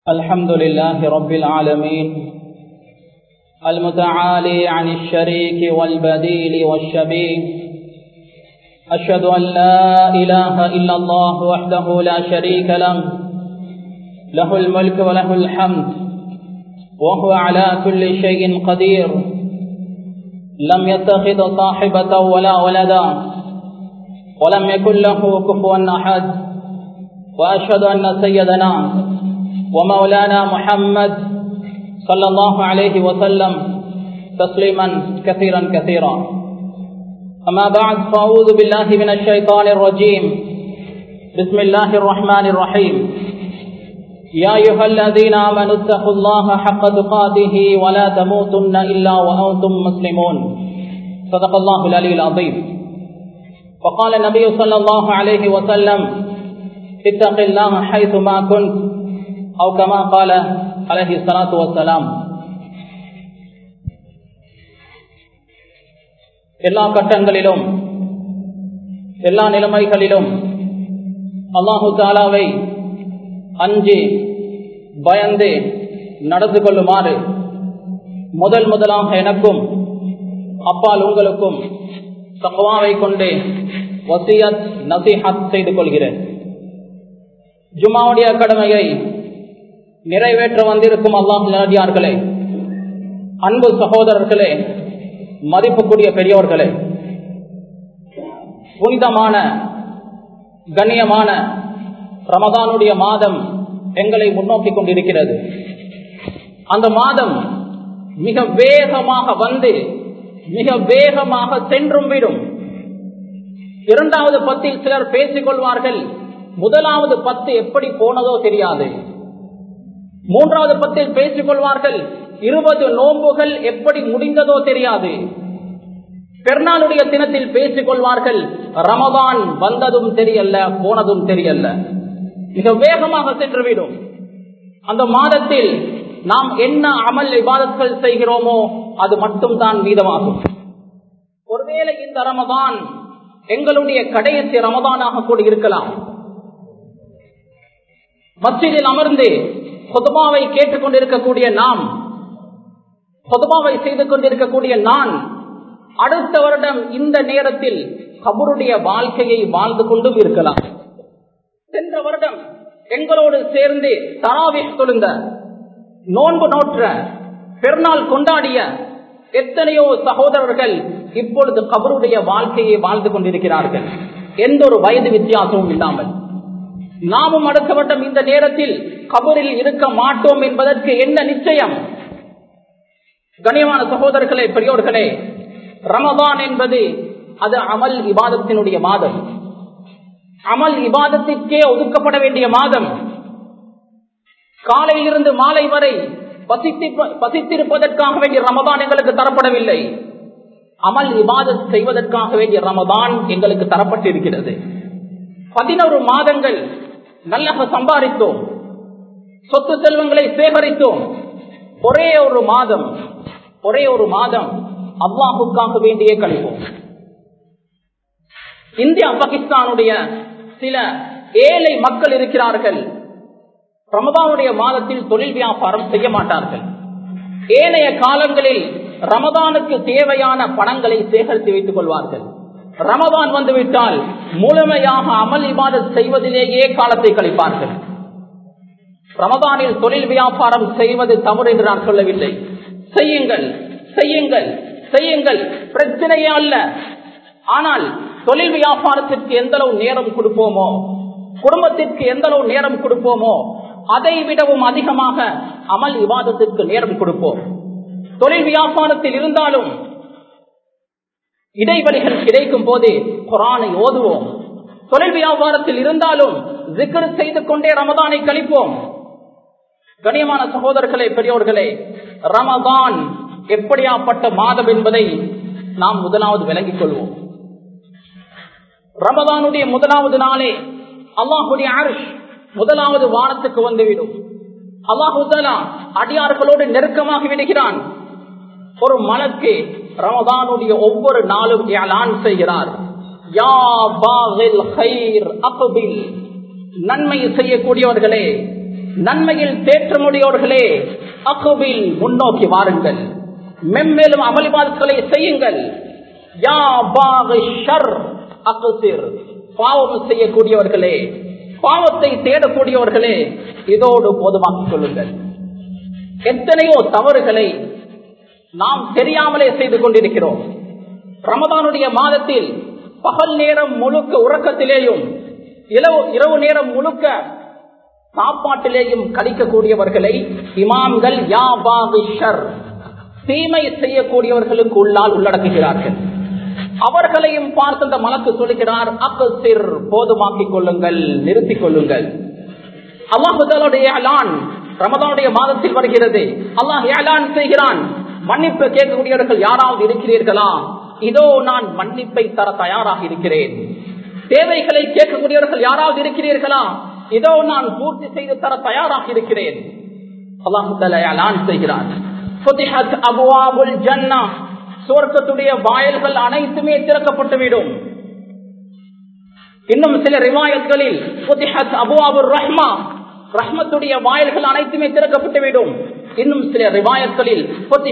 الحمد لله رب العالمين المتعالي عن الشريك والبديل والشبيه أشهد أن لا إله إلا الله وحده لا شريك له له الملك وله الحمد وهو على كل شيء قدير لم يتخذ صاحبة ولا ولدا ولم يكن له كفوا أحد وأشهد أن سيدنا ومولانا محمد صلى الله عليه وسلم تسليما كثيرا كثيرا أما بعد فأعوذ بالله من الشيطان الرجيم بسم الله الرحمن الرحيم يا أيها الذين آمنوا اتقوا الله حق تقاته ولا تموتن إلا وأنتم مسلمون صدق الله العلي العظيم وقال النبي صلى الله عليه وسلم اتق الله حيث ما كنت أو كما قال عليه الصلاة والسلام எல்லா கட்டங்களிலும் எல்லா நிலைமைகளிலும் அல்லாஹு தாலாவை அஞ்சு பயந்து நடந்து கொள்ளுமாறு முதல் முதலாக எனக்கும் அப்பால் உங்களுக்கும் தக்குவாவை கொண்டு வசியத் நசிஹத் செய்து கொள்கிறேன் ஜுமாவுடைய கடமையை நிறைவேற்ற வந்திருக்கும் அல்லாஹ் நடிகார்களே அன்பு சகோதரர்களே மதிப்புக்குரிய பெரியோர்களே புனிதமான கண்ணியமான ரமதானுடைய மாதம் எங்களை முன்னோக்கி கொண்டிருக்கிறது அந்த மாதம் மிக வேகமாக வந்து மிக வேகமாக சென்றும் விடும் இரண்டாவது பத்தில் சிலர் பேசிக் கொள்வார்கள் முதலாவது பத்து எப்படி போனதோ தெரியாது மூன்றாவது பத்தில் பேசிக் கொள்வார்கள் இருபது நோன்புகள் எப்படி முடிந்ததோ தெரியாது பெருநாளுடைய தினத்தில் பேசிக் கொள்வார்கள் ரமதான் வந்ததும் தெரியல போனதும் தெரியல மிக வேகமாக சென்றுவிடும் அந்த மாதத்தில் நாம் என்ன அமல் விவாதங்கள் செய்கிறோமோ அது மட்டும் தான் மீதமாகும் ஒருவேளை இந்த ரமதான் எங்களுடைய கடைசி ரமதானாக கூட இருக்கலாம் மஸ்ஜிதில் அமர்ந்து பொதுமாவை கேட்டுக்கொண்டிருக்கக்கூடிய நாம் பொதுமாவை செய்து கொண்டிருக்கக்கூடிய நான் அடுத்த வருடம் இந்த நேரத்தில் கபருடைய வாழ்க்கையை வாழ்ந்து கொண்டும் இருக்கலாம் சென்ற வருடம் எங்களோடு சேர்ந்து தராவி தொழுந்த நோன்பு நோற்ற பெருநாள் கொண்டாடிய எத்தனையோ சகோதரர்கள் இப்பொழுது கபருடைய வாழ்க்கையை வாழ்ந்து கொண்டிருக்கிறார்கள் எந்த ஒரு வயது வித்தியாசமும் இல்லாமல் நாமும் அடுத்த வருடம் இந்த நேரத்தில் கபரில் இருக்க மாட்டோம் என்பதற்கு என்ன நிச்சயம் கனியமான சகோதரர்களே பெரியோர்களே ரமதான் என்பது அது அமல் இபாதத்தினுடைய மாதம் அமல் இபாதத்திற்கே ஒதுக்கப்பட வேண்டிய மாதம் காலையிலிருந்து மாலை வரை பசித்தி பசித்திருப்பதற்காக வேண்டிய ரமதான் எங்களுக்கு தரப்படவில்லை அமல் இபாதத் செய்வதற்காக வேண்டிய ரமதான் எங்களுக்கு தரப்பட்டிருக்கிறது பதினோரு மாதங்கள் நல்லக சம்பாதித்தோம் சொத்து செல்வங்களை சேகரித்தோம் ஒரே ஒரு மாதம் ஒரே ஒரு மாதம் அல்லாஹுக்காக வேண்டியே கழிப்போம் இந்தியா பாகிஸ்தானுடைய சில ஏழை மக்கள் இருக்கிறார்கள் ரமதானுடைய மாதத்தில் தொழில் வியாபாரம் செய்ய மாட்டார்கள் ஏனைய காலங்களில் ரமதானுக்கு தேவையான பணங்களை சேகரித்து வைத்துக் கொள்வார்கள் ரமதான் வந்துவிட்டால் முழுமையாக அமல் இபாதத் செய்வதிலேயே காலத்தை கழிப்பார்கள் ரமதானில் தொழில் வியாபாரம் செய்வது தவறு என்று நான் சொல்லவில்லை செய்யுங்கள் செய்யுங்கள் செய்யுங்கள் பிரச்சனையே அல்ல ஆனால் தொழில் வியாபாரத்திற்கு எந்த அளவு நேரம் கொடுப்போமோ குடும்பத்திற்கு எந்த அளவு நேரம் கொடுப்போமோ அதை விடவும் அதிகமாக அமல் விவாதத்திற்கு நேரம் கொடுப்போம் தொழில் வியாபாரத்தில் இருந்தாலும் இடைவெளிகள் கிடைக்கும் போது குரானை ஓதுவோம் தொழில் வியாபாரத்தில் இருந்தாலும் ஜிக்கர் செய்து கொண்டே ரமதானை கழிப்போம் கனியமான சகோதரர்களே பெரியோர்களே ரமதான் எப்படியாப்பட்ட மாதம் என்பதை நாம் முதலாவது விளங்கிக் கொள்வோம் ரமதானுடைய முதலாவது நாளே அல்லாஹுடைய அரிஷ் முதலாவது வானத்துக்கு வந்துவிடும் அல்லாஹு அடியார்களோடு நெருக்கமாக விடுகிறான் ஒரு மலக்கு ரமதானுடைய ஒவ்வொரு நாளும் ஏலான் செய்கிறார் யா பாகில் ஹைர் அக்பில் நன்மை செய்யக்கூடியவர்களே நன்மையில் தேற்றமுடையோர்களே அக்குபில் முன்னோக்கி வாருங்கள் மென்மேலும் அமளிவாதங்களை செய்யுங்கள் யா பாகு ஷர் அக்குசிர் பாவம் செய்யக்கூடியவர்களே பாவத்தை தேடக்கூடியவர்களே இதோடு போதுமாக்கிக் கொள்ளுங்கள் எத்தனையோ தவறுகளை நாம் தெரியாமலே செய்து கொண்டிருக்கிறோம் ரமதானுடைய மாதத்தில் பகல் நேரம் முழுக்க உறக்கத்திலேயும் இரவு நேரம் முழுக்க சாப்பாட்டிலேயும் கழிக்கக்கூடியவர்களை இமாம்கள் யாபாவிஷர் தீமை செய்யக்கூடியவர்களுக்கு உள்ளால் உள்ளடக்குகிறார்கள் அவர்களையும் பார்த்து அந்த மலக்கு சொல்லுகிறார் அக்கசிர் போதுமாக்கிக் கொள்ளுங்கள் நிறுத்திக் கொள்ளுங்கள் அல்லாஹுடைய அலான் ரமதானுடைய மாதத்தில் வருகிறது அல்லாஹ் ஏலான் செய்கிறான் மன்னிப்பு கேட்கக்கூடியவர்கள் யாராவது இருக்கிறீர்களா இதோ நான் மன்னிப்பை தர தயாராக இருக்கிறேன் தேவைகளை கேட்கக்கூடியவர்கள் யாராவது இருக்கிறீர்களா இதோ நான் பூர்த்தி செய்து தர தயாராக இருக்கிறேன் அல்லாஹு செய்கிறான் சுவர்க்கத்துடைய வாயல்கள் அனைத்துமே திறக்கப்பட்டுவிடும் இன்னும் சில ரிவாயத்களில் ரஹ்மா ரஹ்மத்துடைய வாயல்கள் அனைத்துமே திறக்கப்பட்டுவிடும் இன்னும் சில ரிவாயத்களில்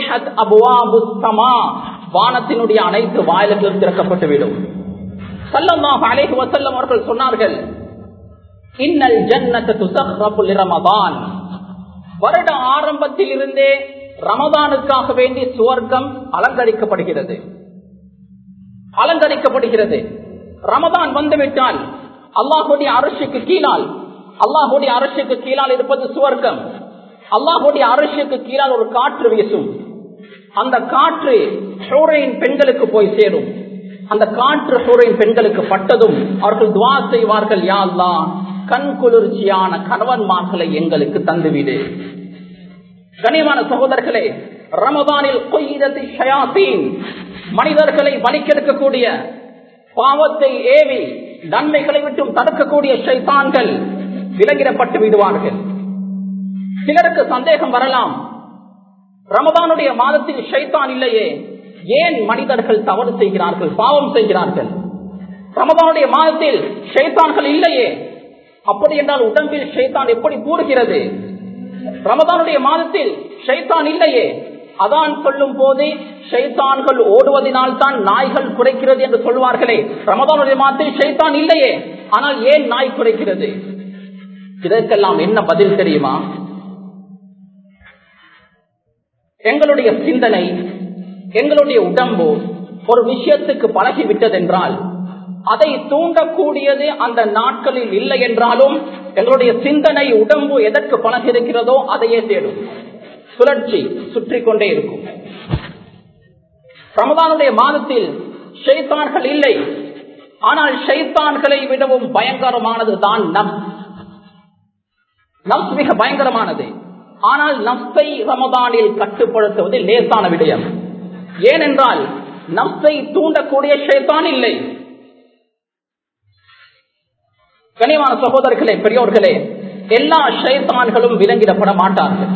வானத்தினுடைய அனைத்து வாயில்களும் திறக்கப்பட்டுவிடும் சல்லல்லாஹு அலைஹி வஸல்லம் அவர்கள் சொன்னார்கள் இன்னல் ஜன்னத்து துசஹ்ரபு லிரமதான் வருட ஆரம்பத்தில் இருந்தே ரமதானுக்காக வேண்டி சுவர்க்கம் அலங்கரிக்கப்படுகிறது அலங்கரிக்கப்படுகிறது ரமதான் வந்துவிட்டால் அல்லாஹுடைய அரசுக்கு கீழால் அல்லாஹுடைய அரசுக்கு கீழால் இருப்பது சுவர்க்கம் அல்லாஹுடைய அரசுக்கு கீழால் ஒரு காற்று வீசும் அந்த காற்று ஹூரையின் பெண்களுக்கு போய் சேரும் அந்த காற்று ஹூரையின் பெண்களுக்கு பட்டதும் அவர்கள் துவா செய்வார்கள் யா அல்லா கண் குளிர்ச்சியான கணவன்மார்களை எங்களுக்கு தந்துவிடு கனியமான சகோதரர்களே ரமதானில் கொய்தத்தி ஷயாத்தீன் மனிதர்களை வலிக்கெடுக்கக்கூடிய பாவத்தை ஏவி நன்மைகளை விட்டும் தடுக்கக்கூடிய ஷைத்தான்கள் விலகிடப்பட்டு விடுவார்கள் சிலருக்கு சந்தேகம் வரலாம் ரமதானுடைய மாதத்தில் ஷைத்தான் இல்லையே ஏன் மனிதர்கள் தவறு செய்கிறார்கள் பாவம் செய்கிறார்கள் ரமதானுடைய மாதத்தில் ஷைத்தான்கள் இல்லையே அப்படி என்றால் உடம்பில் ஷைத்தான் எப்படி கூறுகிறது ரமதானுடைய மாதத்தில் ஷைத்தான் இல்லையே அதான் சொல்லும் போது ஷைத்தான்கள் ஓடுவதனால் தான் நாய்கள் குறைக்கிறது என்று சொல்வார்களே ரமதானுடைய மாதத்தில் ஷைத்தான் இல்லையே ஆனால் ஏன் நாய் குறைக்கிறது இதற்கெல்லாம் என்ன பதில் தெரியுமா எங்களுடைய சிந்தனை எங்களுடைய உடம்பு ஒரு விஷயத்துக்கு பழகிவிட்டதென்றால் அதை தூண்டக்கூடியது அந்த நாட்களில் இல்லை என்றாலும் எங்களுடைய சிந்தனை உடம்பு எதற்கு பழகிருக்கிறதோ அதையே தேடும் சுழற்சி சுற்றி கொண்டே இருக்கும் ரமதானுடைய மாதத்தில் ஷைத்தான்கள் இல்லை ஆனால் ஷைத்தான்களை விடவும் பயங்கரமானது தான் நம் நம் மிக பயங்கரமானது ஆனால் நப்சை ரமதானில் கட்டுப்படுத்துவது லேசான விடயம் ஏனென்றால் நப்சை தூண்டக்கூடிய ஷைத்தான் இல்லை கனிவான சகோதரர்களே பெரியோர்களே எல்லா ஷைத்தான்களும் விலங்கிடப்பட மாட்டார்கள்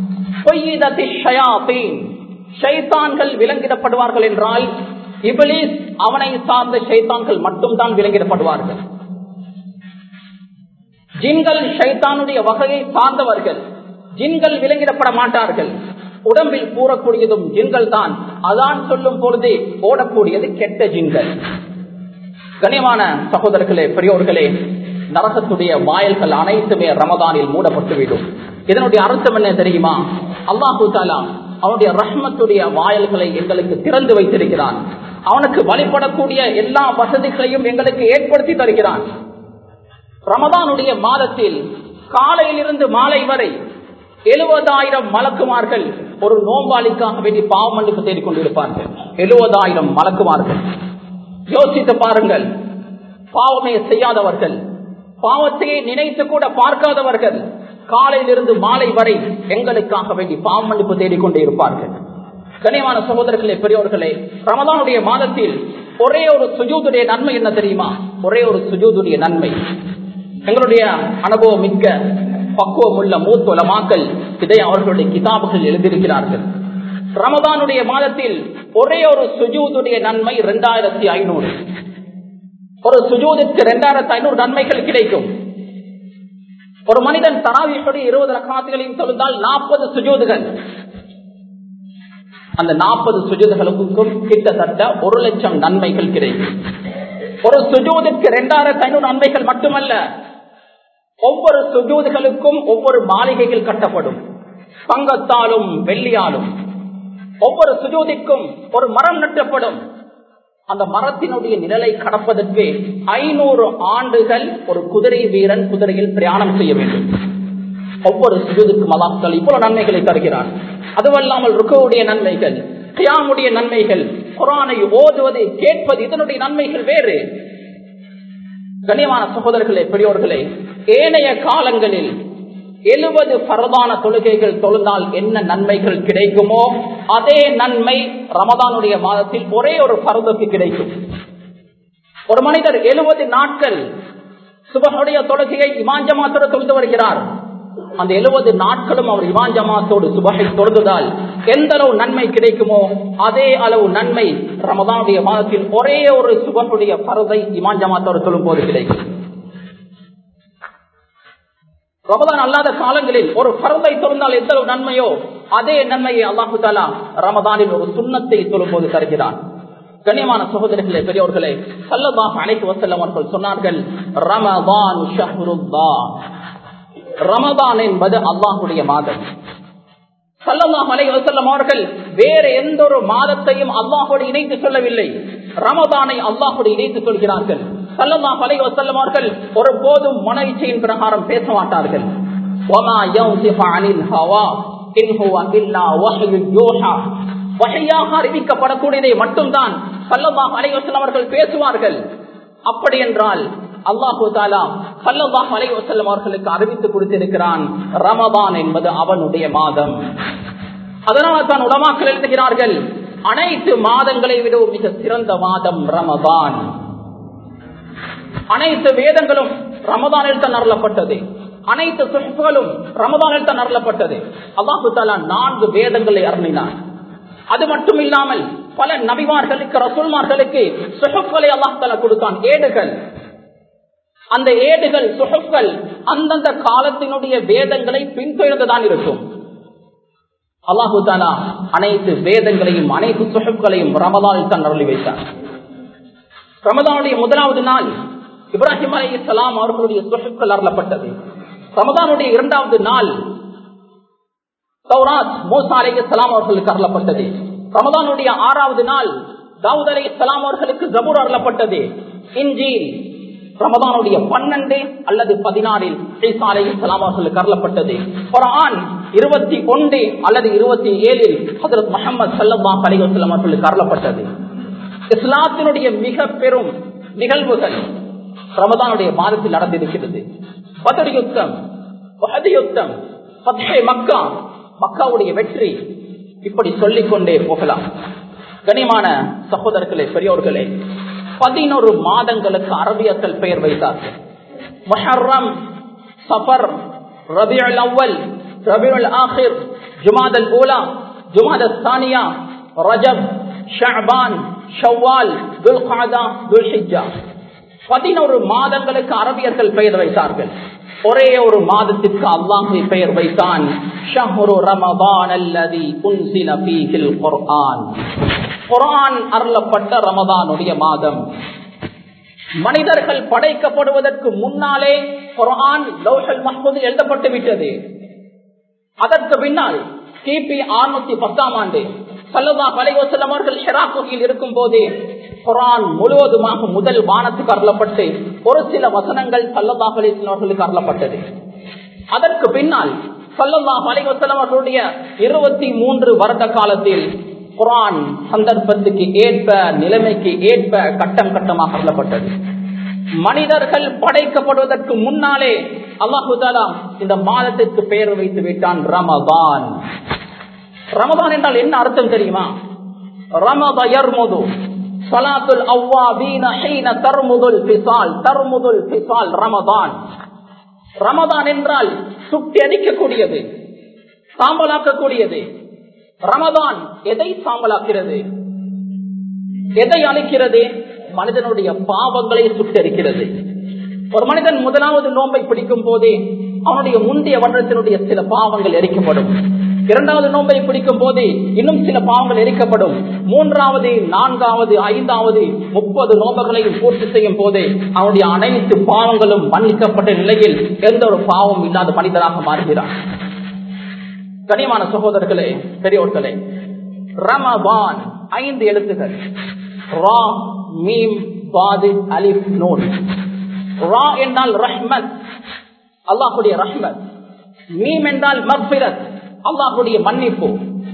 ஷைத்தான்கள் விலங்கிடப்படுவார்கள் என்றால் இபிலிஸ் அவனை சார்ந்த ஷைத்தான்கள் மட்டும்தான் விலங்கிடப்படுவார்கள் ஜின்கள் ஷைத்தானுடைய வகையை சார்ந்தவர்கள் ஜின்கள் விலங்கிடப்பட மாட்டார்கள் உடம்பில் கூறக்கூடியதும் ஜின்கள் தான் அதான் சொல்லும் பொழுது ஓடக்கூடியது கெட்ட ஜின்கள் கனியமான சகோதரர்களே பெரியோர்களே நரகத்துடைய வாயல்கள் அனைத்துமே ரமதானில் மூடப்பட்டுவிடும் இதனுடைய அர்த்தம் என்ன தெரியுமா அல்லாஹூ தாலா அவனுடைய ரஹ்மத்துடைய வாயல்களை எங்களுக்கு திறந்து வைத்திருக்கிறான் அவனுக்கு வழிபடக்கூடிய எல்லா வசதிகளையும் எங்களுக்கு ஏற்படுத்தி தருகிறான் ரமதானுடைய மாதத்தில் காலையிலிருந்து மாலை வரை எழுபதாயிரம் மலக்குமார்கள் ஒரு நோம்பாளிக்காக வேண்டி பாவமன்னிப்பு தேடிக் கொண்டிருப்பார்கள் எழுபதாயிரம் மலக்குமார்கள் யோசித்து பாருங்கள் பாவமே செய்யாதவர்கள் பாவத்தையே நினைத்து கூட பார்க்காதவர்கள் காலையிலிருந்து மாலை வரை எங்களுக்காக வேண்டி பாவம் மன்னிப்பு தேடிக்கொண்டே இருப்பார்கள் கனியமான சகோதரர்களே பெரியவர்களே ரமதானுடைய மாதத்தில் ஒரே ஒரு சுஜூதுடைய நன்மை என்ன தெரியுமா ஒரே ஒரு சுஜூதுடைய நன்மை எங்களுடைய அனுபவம் மிக்க பக்குவம் உள்ள மூத்தொலமாக்கல் இதை அவர்களுடைய கிதாபுகள் எழுதியிருக்கிறார்கள் ரமதானுடைய மாதத்தில் ஒரே ஒரு சுஜூதுடைய நன்மை இரண்டாயிரத்தி ஐநூறு ஒரு சுஜூதிற்கு இரண்டாயிரத்தி ஐநூறு நன்மைகள் கிடைக்கும் ஒரு மனிதன் தராவியுடைய இருபது ரக்காத்துகளையும் தொழுந்தால் நாற்பது சுஜூதுகள் அந்த நாற்பது சுஜூதுகளுக்கும் கிட்டத்தட்ட ஒரு லட்சம் நன்மைகள் கிடைக்கும் ஒரு சுஜூதுக்கு இரண்டாயிரத்தி ஐநூறு நன்மைகள் மட்டுமல்ல ஒவ்வொரு சுஜூதுகளுக்கும் ஒவ்வொரு மாளிகைகள் கட்டப்படும் தங்கத்தாலும் வெள்ளியாலும் ஒவ்வொரு சுஜூதிக்கும் ஒரு மரம் நட்டப்படும் அந்த மரத்தினுடைய நிழலை கடப்பதற்கு ஐநூறு ஆண்டுகள் ஒரு குதிரை வீரன் குதிரையில் பிரயாணம் செய்ய வேண்டும் ஒவ்வொரு சுஜூதுக்கும் அல்லாஹால் இவ்வளவு நன்மைகளை தருகிறான் அதுவல்லாமல் ருக்குவுடைய நன்மைகள் கியாமுடைய நன்மைகள் குரானை ஓதுவது கேட்பது இதனுடைய நன்மைகள் வேறு கண்ணியமான சகோதரர்களே பெரியோர்களே ஏனைய காலங்களில் எழுபது பரதான தொழுகைகள் தொழுந்தால் என்ன நன்மைகள் கிடைக்குமோ அதே நன்மை ரமதானுடைய மாதத்தில் ஒரே ஒரு பருவத்துக்கு கிடைக்கும் ஒரு மனிதர் எழுபது நாட்கள் சுபனுடைய தொழுகையை இமாஞ்சமாத்தோடு தொழுது வருகிறார் அந்த எழுபது நாட்களும் அவர் இமாஞ்சமாத்தோடு சுபகை தொழுதுதால் எந்த அளவு நன்மை கிடைக்குமோ அதே அளவு நன்மை ரமதானுடைய மாதத்தில் ஒரே ஒரு சுபனுடைய பருதை இமாஞ்சமாத்தோடு தொழும் போது கிடைக்கும் ரமதான் அல்லாத காலங்களில் ஒரு பருவை தொழுந்தால் எந்த நன்மையோ அதே நன்மையை அல்லாஹு தாலா ரமதானில் ஒரு சுண்ணத்தை சொல்லும்போது தருகிறான் கண்ணியமான சகோதரர்களே பெரியவர்களே சல்லதாக அனைத்து வசல்லம் அவர்கள் சொன்னார்கள் ரமதான் ரமதான் என்பது அல்லாஹுடைய மாதம் சல்லல்லாஹ் அலை வசல்லம் அவர்கள் வேற எந்த ஒரு மாதத்தையும் அல்லாஹோடு இணைத்து சொல்லவில்லை ரமதானை அல்லாஹோடு இணைத்து சொல்கிறார்கள் சல்லல்லாஹ் அலை வசல்லம் அவர்கள் ஒரு போதும் மன இச்சையின் பிரகாரம் பேச மாட்டார்கள் வகையாக அறிவிக்கப்படக்கூடியதை மட்டும்தான் சல்லல்லாஹ் அலை வசல்லம் அவர்கள் பேசுவார்கள் அப்படி என்றால் அல்லாஹு தாலா சல்லல்லாஹ் அலை வசல்லம் அவர்களுக்கு அறிவித்து கொடுத்திருக்கிறான் ரமதான் என்பது அவனுடைய மாதம் அதனால தான் உடமாக்கள் எழுதுகிறார்கள் அனைத்து மாதங்களை விடவும் மிக சிறந்த மாதம் ரமதான் அனைத்து வேதங்களும் ரமதானில் தான் அருளப்பட்டது அனைத்து சுஷ்புகளும் ரமதானில் தான் அருளப்பட்டது அல்லாஹு தாலா நான்கு வேதங்களை அருளினான் அது மட்டும் இல்லாமல் பல நபிமார்களுக்கு ரசூல்மார்களுக்கு சுஹப்களை அல்லாஹ் தாலா கொடுத்தான் ஏடுகள் அந்த ஏடுகள் சுஹப்கள் அந்தந்த காலத்தினுடைய வேதங்களை பின்தொடர்ந்துதான் இருக்கும் அல்லாஹு தாலா அனைத்து வேதங்களையும் அனைத்து சுஹப்களையும் ரமதானில் தான் அருளி வைத்தார் ரமதானுடைய முதலாவது நாள் இப்ராஹிம் அலி இஸ்லாம் அவர்களுடைய சுஹப்கள் அருளப்பட்டது ரமதானுடைய இரண்டாவது நாள் சௌராத் மூசா அலி இஸ்லாம் அவர்களுக்கு அருளப்பட்டது ரமதானுடைய ஆறாவது நாள் தாவூத் அலி இஸ்லாம் அவர்களுக்கு ஜபூர் அருளப்பட்டது இஞ்சில் ரமதானுடைய பன்னெண்டு அல்லது பதினாறில் ஈசா அலி இஸ்லாம் அவர்களுக்கு அருளப்பட்டது குரான் இருபத்தி ஒன்று அல்லது இருபத்தி ஏழில் ஹசரத் முகமது சல்லா அலி வஸ்லாம் அவர்களுக்கு அருளப்பட்டது இஸ்லாத்தினுடைய மிக பெரும் நிகழ்வுகள் ரமதானுடைய மாதத்தில் நடந்திருக்கிறது பதர் யுத்தம் வஹது யுத்தம் பத்ஹே மக்கா மக்காவுடைய வெற்றி இப்படி சொல்லிக் கொண்டே போகலாம் கனிமான சகோதரர்களே பெரியோர்களே பதினோரு மாதங்களுக்கு அரபியர்கள் பெயர் வைத்தார்கள் முஹர்ரம் சஃபர் ரபியுல் அவ்வல் ரபியுல் ஆஹிர் ஜுமாதல் ஊலா ஜுமாதல் சானியா ரஜப் ஷஅபான் ஷவ்வால் துல்காதா துல்ஹிஜா பதினோரு மாதங்களுக்கு அரபியர்கள் பெயர் வைத்தார்கள் ஒரே ஒரு மாதத்திற்கு அல்லாஹை பெயர் வைத்தான் ஷஹ்ரு ரமதான் அல்லதி உன்சில ஃபீஹில் குர்ஆன் குர்ஆன் அருளப்பட்ட ரமதானுடைய மாதம் மனிதர்கள் படைக்கப்படுவதற்கு முன்னாலே குர்ஆன் லௌஹல் மஹ்பூதில் எழுதப்பட்டு விட்டது அதற்கு பின்னால் கிபி அறுநூத்தி பத்தாம் ஆண்டு சல்லா பலைவசல்லம் அவர்கள் ஷெராக்குகையில் இருக்கும் போதே குரான் முழுவதுமாக முதல் வானத்துக்கு அருளப்பட்டு ஒரு சில வசனங்கள் சல்லல்லா அலிஸ்லாம் அவர்களுக்கு அருளப்பட்டது அதற்கு பின்னால் சல்லல்லா அலிவசல்லம் அவர்களுடைய இருபத்தி மூன்று வருட காலத்தில் குரான் சந்தர்ப்பத்துக்கு ஏற்ப நிலைமைக்கு ஏற்ப கட்டம் கட்டமாக அருளப்பட்டது மனிதர்கள் படைக்கப்படுவதற்கு முன்னாலே அல்லாஹு தாலா இந்த மாதத்திற்கு பெயர் வைத்து விட்டான் ரமதான் ரமதான் என்றால் என்ன அர்த்தம் தெரியுமா ரமத யர்முது சலாத்துல் அவ்வாபீன ஹீன தர்முதுல் பிசால் தர்முதுல் பிசால் ரமதான் ரமதான் என்றால் சுட்டி அடிக்கக்கூடியது சாம்பலாக்கக்கூடியது ரமதான் எதை சாம்பலாக்கிறது எதை அழிக்கிறது மனிதனுடைய பாவங்களை சுட்டரிக்கிறது ஒரு மனிதன் முதலாவது நோன்பை பிடிக்கும் போதே அவனுடைய முந்தைய வருடத்தினுடைய சில பாவங்கள் எரிக்கப்படும் இரண்டாவது நோன்பை பிடிக்கும் போது இன்னும் சில பாவங்கள் எரிக்கப்படும் மூன்றாவது நான்காவது ஐந்தாவது முப்பது நோம்புகளையும் பூர்த்தி செய்யும் போது அவனுடைய அனைத்து பாவங்களும் மன்னிக்கப்பட்ட நிலையில் எந்த ஒரு பாவம் இல்லாத மனிதராக மாறுகிறான் கனிமான சகோதரர்களே பெரியோர்களே ரமபான் ஐந்து எழுத்துகள் ரா மீம் பாது அலிப் நூல் ரா என்றால் ரஹ்மத் அல்லாஹுடைய ரஹ்மத் மீம் என்றால் மக்பிரத் அல்லாஹுடைய மன்னிப்பு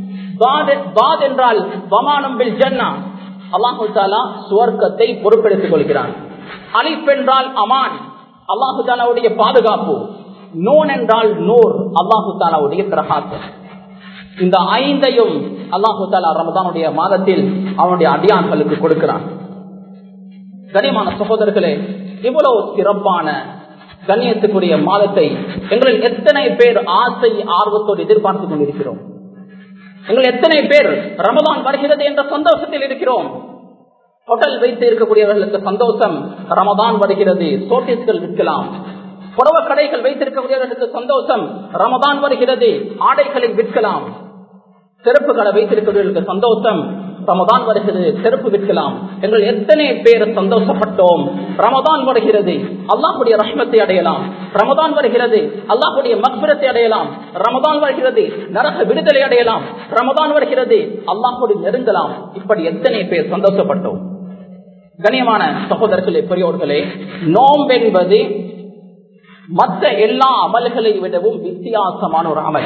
பாத் என்றால் வமானம் பில் ஜன்னா அல்லாஹு தாலா சுவர்க்கத்தை பொறுப்பெடுத்துக் கொள்கிறான் அலிப் என்றால் அமான் அல்லாஹு தாலாவுடைய பாதுகாப்பு நூன் என்றால் நூர் அல்லாஹு தாலாவுடைய பிரகாசம் இந்த ஐந்தையும் அல்லாஹு தாலா ரமதானுடைய மாதத்தில் அவனுடைய அடியான்களுக்கு கொடுக்கிறான் கனிமான சகோதரர்களே இவ்வளவு சிறப்பான கண்ணியத்துக்குரிய மாதத்தை எங்களில் எத்தனை பேர் ஆசை ஆர்வத்தோடு எதிர்பார்த்துக் கொண்டிருக்கிறோம் எங்கள் எத்தனை பேர் ரமதான் வருகிறது என்ற சந்தோஷத்தில் இருக்கிறோம் ஹோட்டல் வைத்து இருக்கக்கூடியவர்களுக்கு சந்தோஷம் ரமதான் வருகிறது சோட்டிஸ்கள் விற்கலாம் புடவ கடைகள் வைத்திருக்கக்கூடியவர்களுக்கு சந்தோஷம் ரமதான் வருகிறது ஆடைகளை விற்கலாம் செருப்பு கடை வைத்திருக்கிறவர்களுக்கு சந்தோஷம் ரமதான் வருகிறது செருப்பு விற்கலாம் எங்கள் எத்தனை பேர் சந்தோஷப்பட்டோம் ரமதான் வருகிறது அல்லாஹுடைய ரஷ்மத்தை அடையலாம் ரமதான் வருகிறது அல்லாஹுடைய மக்பிரத்தை அடையலாம் ரமதான் வருகிறது நரக விடுதலை அடையலாம் ரமதான் வருகிறது அல்லாஹுடைய நெருங்கலாம் இப்படி எத்தனை பேர் சந்தோஷப்பட்டோம் கண்ணியமான சகோதரர்களே பெரியோர்களே நோம்பென்பது மற்ற எல்லா அமல்களை விடவும் வித்தியாசமான ஒரு அமல்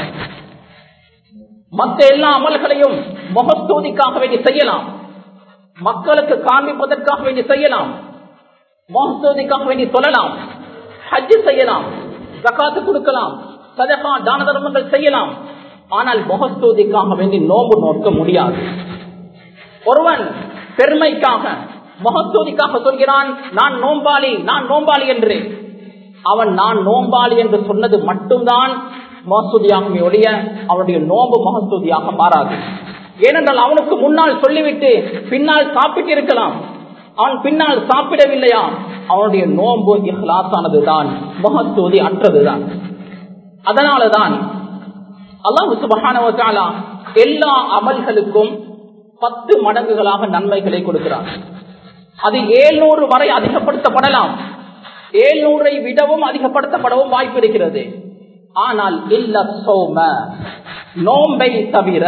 மற்ற எல்லா அமல்களையும் முகஸ்தூதிக்காக வேண்டி செய்யலாம் மக்களுக்கு காண்பிப்பதற்காக வேண்டி செய்யலாம் முகஸ்தூதிக்காக வேண்டி சொல்லலாம் ஹஜ் செய்யலாம் ஜக்காத்து கொடுக்கலாம் சதகா தான தர்மங்கள் செய்யலாம் ஆனால் முகஸ்தூதிக்காக வேண்டி நோம்பு நோக்க முடியாது ஒருவன் பெருமைக்காக முகஸ்தூதிக்காக சொல்கிறான் நான் நோம்பாளி நான் நோம்பாளி என்று அவன் நான் நோம்பாளி என்று சொன்னது மட்டும்தான் மகசூதியாகுமே ஒழிய அவனுடைய நோம்பு மகசூதியாக மாறாது ஏனென்றால் அவனுக்கு முன்னால் சொல்லிவிட்டு பின்னால் சாப்பிட்டு இருக்கலாம் அவன் பின்னால் சாப்பிடவில்லையா அவனுடைய நோம்பு இஹ்லாசானதுதான் மகசூதி அற்றதுதான் அதனாலதான் அல்லாஹு சுபஹானவத்தாலா எல்லா அமல்களுக்கும் பத்து மடங்குகளாக நன்மைகளை கொடுக்கிறார் அது ஏழ்நூறு வரை அதிகப்படுத்தப்படலாம் ஏழ்நூறை விடவும் அதிகப்படுத்தப்படவும் வாய்ப்பு இருக்கிறது ஆனால் இல்ல சோம நோம்பை தவிர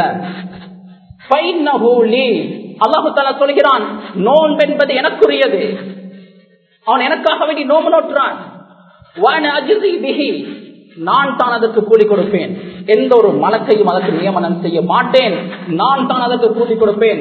அல்லாஹு தாலா சொல்கிறான் நோன்பு என்பது எனக்குரியது அவன் எனக்காக வேண்டி நோம்பு நோற்றான் நான் தான் அதற்கு கூலி கொடுப்பேன் எந்த ஒரு மலக்கையும் அதற்கு நியமனம் செய்ய மாட்டேன் நான் தான் அதற்கு கூலி கொடுப்பேன்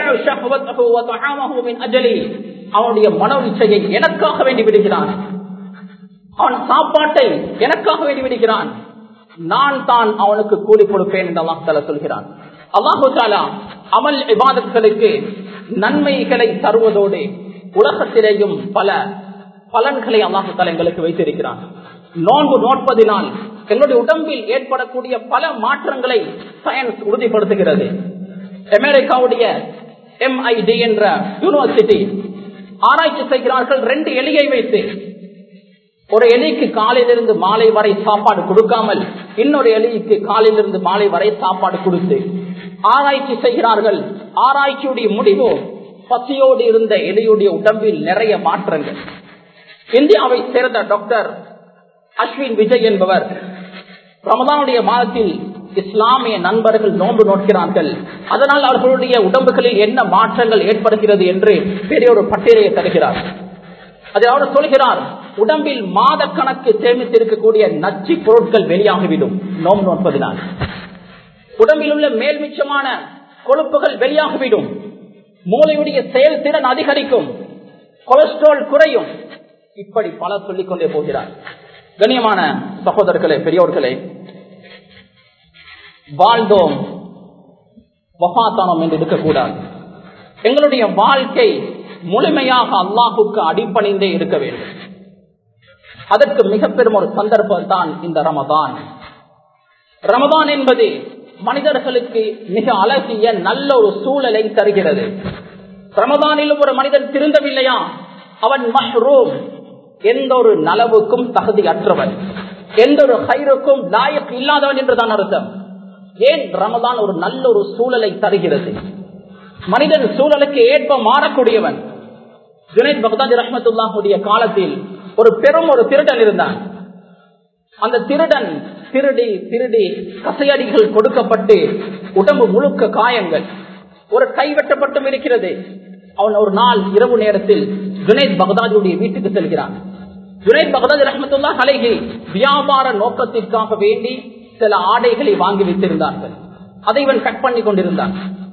அவனுடைய மனோ இச்சையை எனக்காக வேண்டி விடுகிறான் அவன் சாப்பாட்டை எனக்காக வேண்டி விடுகிறான் நான் தான் அவனுக்கு கூலி கொடுப்பேன் என்று அல்லாஹால சொல்கிறான் அல்லாஹு தாலா அமல் விவாதங்களுக்கு நன்மைகளை தருவதோடு உலகத்திலேயும் பல பலன்களை அல்லாஹு தாலா எங்களுக்கு வைத்திருக்கிறான் நோன்பு நோட்பதினால் எங்களுடைய உடம்பில் ஏற்படக்கூடிய பல மாற்றங்களை சயின்ஸ் உறுதிப்படுத்துகிறது அமெரிக்காவுடைய எம்ஐடி என்ற யூனிவர்சிட்டி ஆராய்ச்சி செய்கிறார்கள் ரெண்டு எலியை வைத்து ஒரு எலிக்கு காலையிலிருந்து மாலை வரை சாப்பாடு கொடுக்காமல் இன்னொரு எலிக்கு காலையிலிருந்து மாலை வரை சாப்பாடு கொடுத்து ஆராய்ச்சி செய்கிறார்கள் ஆராய்ச்சியுடைய முடிவு பசியோடு இருந்த எலியுடைய உடம்பில் நிறைய மாற்றங்கள் இந்தியாவை சேர்ந்த டாக்டர் அஸ்வின் விஜய் என்பவர் ரமதானுடைய மாதத்தில் இஸ்லாமிய நண்பர்கள் நோன்பு நோக்கிறார்கள் அதனால் அவர்களுடைய உடம்புகளில் என்ன மாற்றங்கள் ஏற்படுகிறது என்று பெரிய ஒரு பட்டியலை தருகிறார் அதை அவர் சொல்கிறார் உடம்பில் மாத கணக்கு சேமித்திருக்கக்கூடிய நச்சு பொருட்கள் வெளியாகிவிடும் நோம்பு நோற்பதினால் உடம்பில் உள்ள மேல்மிச்சமான கொழுப்புகள் வெளியாகிவிடும் மூளையுடைய செயல்திறன் அதிகரிக்கும் கொலஸ்ட்ரால் குறையும் இப்படி பல சொல்லிக் கொண்டே போகிறார் கண்ணியமான சகோதரர்களே பெரியோர்களே வாழ்ந்தோம் வபாத்தானோம் என்று இருக்கக்கூடாது எங்களுடைய வாழ்க்கை முழுமையாக அல்லாஹுக்கு அடிப்பணிந்தே இருக்க வேண்டும் அதற்கு மிக பெரும் ஒரு சந்தர்ப்பம் தான் இந்த ரமதான் ரமதான் என்பது மனிதர்களுக்கு மிக அழகிய நல்ல ஒரு சூழலை தருகிறது ரமதானிலும் ஒரு மனிதன் திருந்தவில்லையா அவன் மஹ்ரூம் எந்த ஒரு நலவுக்கும் தகுதி அற்றவன் எந்த ஒரு ஹைருக்கும் லாயக் இல்லாதவன் என்றுதான் அர்த்தம் ஏன் ரமதான் ஒரு நல்ல ஒரு சூழலை தருகிறது மனிதன் சூழலுக்கு ஏற்ப மாறக்கூடியவன் ஜுனைத் பக்தாஜி ரஹமத்துல்லாஹுடைய காலத்தில் ஒரு பெரும் ஒரு திருடன் இருந்தான் அந்த திருடன் திருடி திருடி கசையடிகள் கொடுக்கப்பட்டு உடம்பு முழுக்க காயங்கள் ஒரு கை வெட்டப்பட்டும் இருக்கிறது அவன் ஒரு நாள் இரவு நேரத்தில் ஜுனைத் பகதாஜுடைய வீட்டுக்கு செல்கிறான் ஜுனைத் பகதாஜ் ரஹமத்துல்லா அலைகி வியாபார நோக்கத்திற்காக வேண்டி சில ஆடைகளை வாங்கி வைத்திருந்தார்கள் அதை இவன் கட் பண்ணி கொண்டிருந்தான்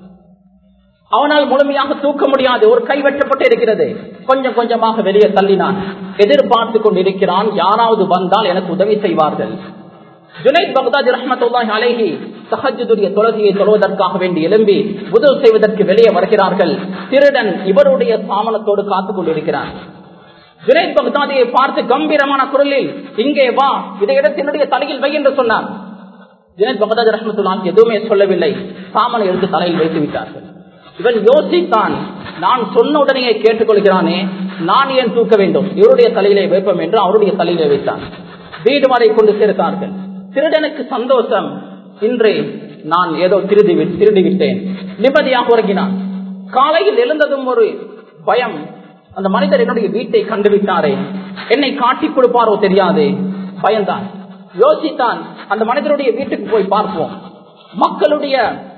அவனால் முழுமையாக தூக்க முடியாது ஒரு கை வெட்டப்பட்டு இருக்கிறது கொஞ்சம் கொஞ்சமாக வெளியே தள்ளினான் எதிர்பார்த்து கொண்டிருக்கிறான் யாராவது வந்தால் எனக்கு உதவி செய்வார்கள் ஜுனைத் பக்தாஜ் ரஹமத்துல்லாஹி அலைஹி சஹஜுடைய தொழுகையை தொழுவதற்காக வேண்டி எழும்பி உதவி செய்வதற்கு வெளியே வருகிறார்கள் திருடன் இவருடைய சாமனத்தோடு காத்துக் கொண்டிருக்கிறான் ஜுனைத் பக்தாதியை பார்த்து கம்பீரமான குரலில் இங்கே வா இதை இடத்தினுடைய தலையில் வை என்று சொன்னார் ஜுனைத் பக்தாஜ் ரஹமத்துல்லான் எதுவுமே சொல்லவில்லை சாமனை எடுத்து தலையில் வைத்து விட்டார்கள் இவன் யோசித்தான் நான் சொன்ன உடனே கேட்டுக்கொள்கிறானே நான் ஏன் தூக்க வேண்டும் இவருடைய தலையிலே வைப்போம் என்று அவருடைய தலையிலே வைத்தான் வீடு வரை கொண்டு சேர்த்தார்கள் திருடனுக்கு சந்தோஷம் இன்று நான் ஏதோ திருடி திருடி விட்டேன் நிம்மதியாக உறங்கினான் காலையில் எழுந்ததும் ஒரு பயம் அந்த மனிதர் என்னுடைய வீட்டை கண்டுவிட்டாரே என்னை காட்டி கொடுப்பாரோ தெரியாது பயந்தான் யோசித்தான் அந்த மனிதருடைய வீட்டுக்கு போய் பார்ப்போம் மக்களுடைய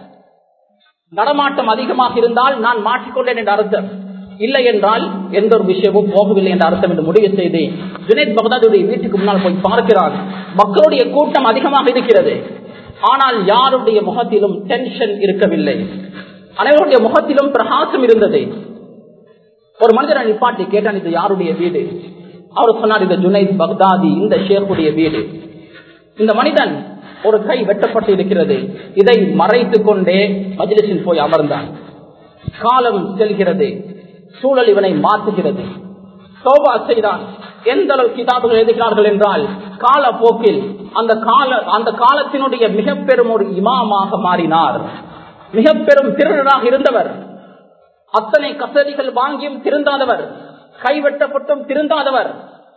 நடமாட்டம் அதிகமாக இருந்தால் நான் மாற்றிக்கொண்டேன் என்ற அர்த்தம் இல்லை என்றால் எந்த ஒரு விஷயமும் போகவில்லை என்ற அர்த்தம் என்று முடிவு செய்து ஜுனைத் பகதாதுடைய வீட்டுக்கு முன்னால் போய் பார்க்கிறார் மக்களுடைய கூட்டம் அதிகமாக இருக்கிறது ஆனால் யாருடைய முகத்திலும் டென்ஷன் இருக்கவில்லை அனைவருடைய முகத்திலும் பிரகாசம் இருந்தது ஒரு மனிதரை நிப்பாட்டி கேட்டான் இது யாருடைய வீடு அவர் சொன்னார் இது ஜுனைத் பக்தாதி இந்த ஷேக்குடைய வீடு இந்த மனிதன் ஒரு கை வெட்டப்பட்டு இருக்கிறது இதை மறைத்துக் கொண்டே மஜிலிசில் போய் அமர்ந்தான் காலம் செல்கிறது சூழல் இவனை மாற்றுகிறது சோபா செய்தான் எந்த அளவு கிதாபுகள் எழுதுகிறார்கள் என்றால் காலப்போக்கில் அந்த கால அந்த காலத்தினுடைய மிக பெரும் ஒரு இமாமாக மாறினார் மிக பெரும் திருடராக இருந்தவர் அத்தனை கசதிகள் வாங்கியும் திருந்தாதவர் கைவெட்டப்பட்டும் திருந்தாதவர்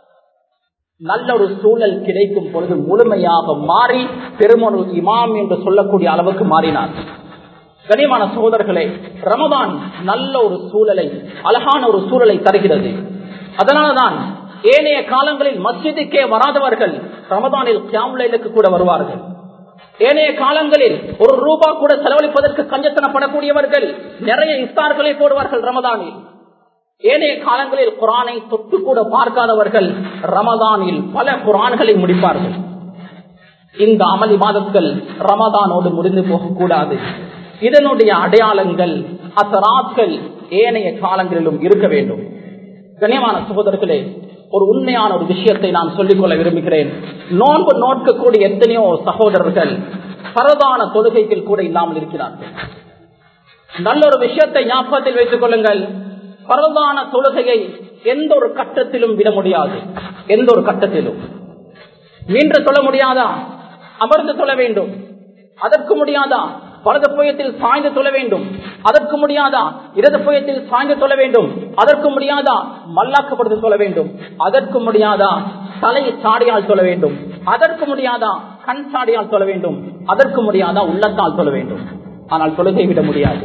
நல்ல ஒரு சூழல் கிடைக்கும் பொழுது முழுமையாக மாறி பெருமொரு இமாம் என்று சொல்லக்கூடிய அளவுக்கு மாறினார் கனிமான சகோதரர்களே ரமதான் நல்ல ஒரு சூழலை அழகான ஒரு சூழலை தருகிறது அதனாலதான் ஏனைய காலங்களில் மஸ்ஜிதுக்கே வராதவர்கள் ரமதானில் கியாமுலைலுக்கு கூட வருவார்கள் ஏனைய காலங்களில் ஒரு ரூபா கூட செலவழிப்பதற்கு கஞ்சத்தனப்படக்கூடியவர்கள் நிறைய இஸ்தார்களை போடுவார்கள் ரமதானில் ஏனைய காலங்களில் குரானை தொட்டு கூட பார்க்காதவர்கள் ரமதானில் பல குரான்களை முடிப்பார்கள் இந்த அமளி மாதங்கள் ரமதானோடு முடிந்து போகக்கூடாது இதனுடைய அடையாளங்கள் அசராக்கள் ஏனைய காலங்களிலும் இருக்க வேண்டும் கண்ணியமான சகோதரர்களே ஒரு உண்மையான ஒரு விஷயத்தை நான் சொல்லிக்கொள்ள விரும்புகிறேன் நோன்பு நோக்கக்கூடிய எத்தனையோ சகோதரர்கள் பரதான தொழுகைகள் கூட இல்லாமல் இருக்கிறார்கள் நல்ல ஒரு விஷயத்தை ஞாபகத்தில் வைத்துக் கொள்ளுங்கள் பரதான தொழுகையை எந்த ஒரு கட்டத்திலும் விட முடியாது எந்த ஒரு கட்டத்திலும் மீன்று தொழ முடியாதா அமர்ந்து தொழ வேண்டும் அதற்கு முடியாதா வலது புயத்தில் சாய்ந்து தொழ வேண்டும் அதற்கு முடியாதா இடது புயத்தில் சாய்ந்து தொழ வேண்டும் அதற்கு முடியாதா மல்லாக்கப்படுத்து தொழ வேண்டும் அதற்கு முடியாதா தலை சாடியால் தொழ வேண்டும் அதற்கு முடியாதா கண் சாடியால் தொழ வேண்டும் அதற்கு முடியாதா உள்ளத்தால் தொழ வேண்டும் ஆனால் தொழுகை விட முடியாது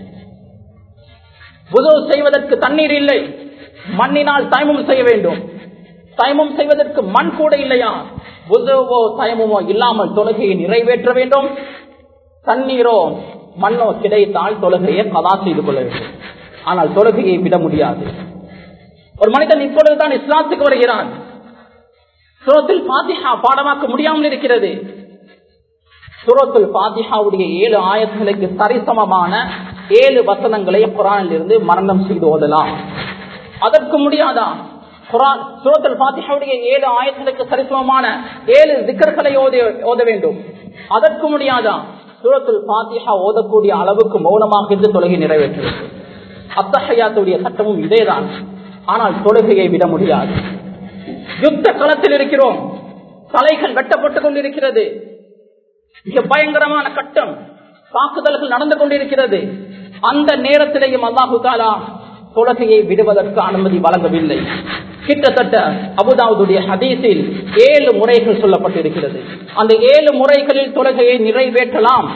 புது செய்வதற்கு தண்ணீர் இல்லை மண்ணினால் தயமும் செய்ய வேண்டும் தயமும் செய்வதற்கு மண் கூட இல்லையா புதுவோ தயமுமோ இல்லாமல் தொழுகையை நிறைவேற்ற வேண்டும் தண்ணீரோ மண்ணோ கிடைத்தால் தொழுகையை கதா செய்து கொள்ள வேண்டும் ஆனால் தொழுகையை விட முடியாது ஒரு மனிதன் இப்பொழுதுதான் இஸ்லாத்துக்கு வருகிறான் சுரத்தில் பாத்திஹா பாடமாக்க முடியாமல் இருக்கிறது சுரத்துல் பாத்திஹாவுடைய ஏழு ஆயத்துகளுக்கு சரிசமமான ஏழு வசனங்களை குரானில் இருந்து மரணம் செய்து ஓதலாம் அதற்கு முடியாதா குரான் சுரத்துல் பாத்திஹாவுடைய ஏழு ஆயத்துகளுக்கு சரிசமமான ஏழு திக்கர்களை ஓத வேண்டும் அதற்கு முடியாதா சூரத்துல் பாத்திஹா ஓதக்கூடிய அளவுக்கு மௌனமாக இருந்து தொழுகை நிறைவேற்றுவது அத்தகையாத்துடைய சட்டமும் இதேதான் ஆனால் தொழுகையை விட முடியாது யுத்த களத்தில் இருக்கிறோம் தலைகள் வெட்டப்பட்டுக் கொண்டிருக்கிறது மிக பயங்கரமான கட்டம் தாக்குதல்கள் நடந்து கொண்டிருக்கிறது அந்த நேரத்திலேயும் அல்லாஹு தாலா தொழுகையை விடுவதற்கு அனுமதி வழங்கவில்லை கிட்டத்தட்ட அபுதாவுடைய ஹதீஸில் ஏழு முறைகள் சொல்லப்பட்டிருக்கிறது அந்த ஏழு முறைகளில் தொழுகையை நிறைவேற்றலாம்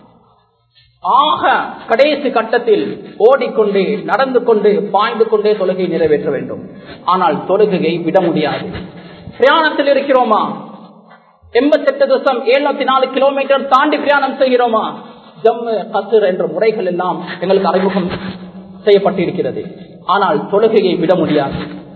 ஆக கடைசி கட்டத்தில் ஓடிக்கொண்டே நடந்து கொண்டு பாய்ந்து கொண்டே தொழுகை நிறைவேற்ற வேண்டும் ஆனால் தொழுகையை விட முடியாது பிரயாணத்தில் இருக்கிறோமா எண்பத்தெட்டு தசம் எழுநூத்தி நாலு கிலோமீட்டர் தாண்டி பிரயாணம் செய்கிறோமா ஜம்மு கசர் என்ற முறைகள் எல்லாம் எங்களுக்கு அறிமுகம் செய்யப்பட்டிருக்கிறது ஆனால் தொழுகையை விட முடியாது